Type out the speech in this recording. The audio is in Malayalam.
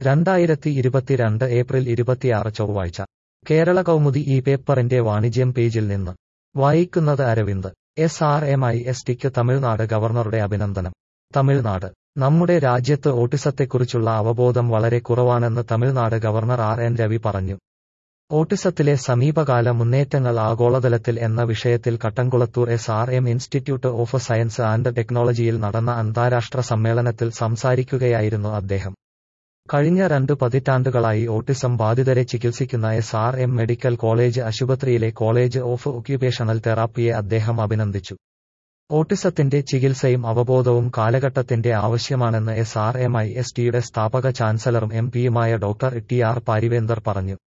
രണ്ടായിരത്തി ഇരുപത്തിരണ്ട് ഏപ്രിൽ ഇരുപത്തിയാറ് ചൊവ്വാഴ്ച കേരള കൗമുദി ഈ പേപ്പറിന്റെ വാണിജ്യം പേജിൽ നിന്ന് വായിക്കുന്നത് Aravind S R M I S ടിക്ക് തമിഴ്നാട് ഗവർണറുടെ അഭിനന്ദനം തമിഴ്നാട് നമ്മുടെ രാജ്യത്ത് ഓട്ടിസത്തെക്കുറിച്ചുള്ള അവബോധം വളരെ കുറവാണെന്ന് Tamil Nadu governor R N Ravi പറഞ്ഞു ഓട്ടിസത്തിലെ സമീപകാല മുന്നേറ്റങ്ങൾ ആഗോളതലത്തിൽ എന്ന വിഷയത്തിൽ Kattankulathur S R M institute of science and ടെക്നോളജിയിൽ നടന്ന അന്താരാഷ്ട്ര സമ്മേളനത്തിൽ സംസാരിക്കുകയായിരുന്നു അദ്ദേഹം കഴിഞ്ഞ രണ്ട് പതിറ്റാണ്ടുകളായി ഓട്ടിസം ബാധിതരെ ചികിത്സിക്കുന്ന S R M medical college ആശുപത്രിയിലെ കോളേജ് ഓഫ് ഒക്യുപേഷണൽ തെറാപ്പിയെ അദ്ദേഹം അഭിനന്ദിച്ചു ഓട്ടിസത്തിന്റെ ചികിത്സയും അവബോധവും കാലഘട്ടത്തിന്റെ ആവശ്യമാണെന്ന് S R M I S ടിയുടെ സ്ഥാപക ചാൻസലറും എം പിയുമായ ഡോക്ടർ ടി ആർ പാരിവേന്ദർ പറഞ്ഞു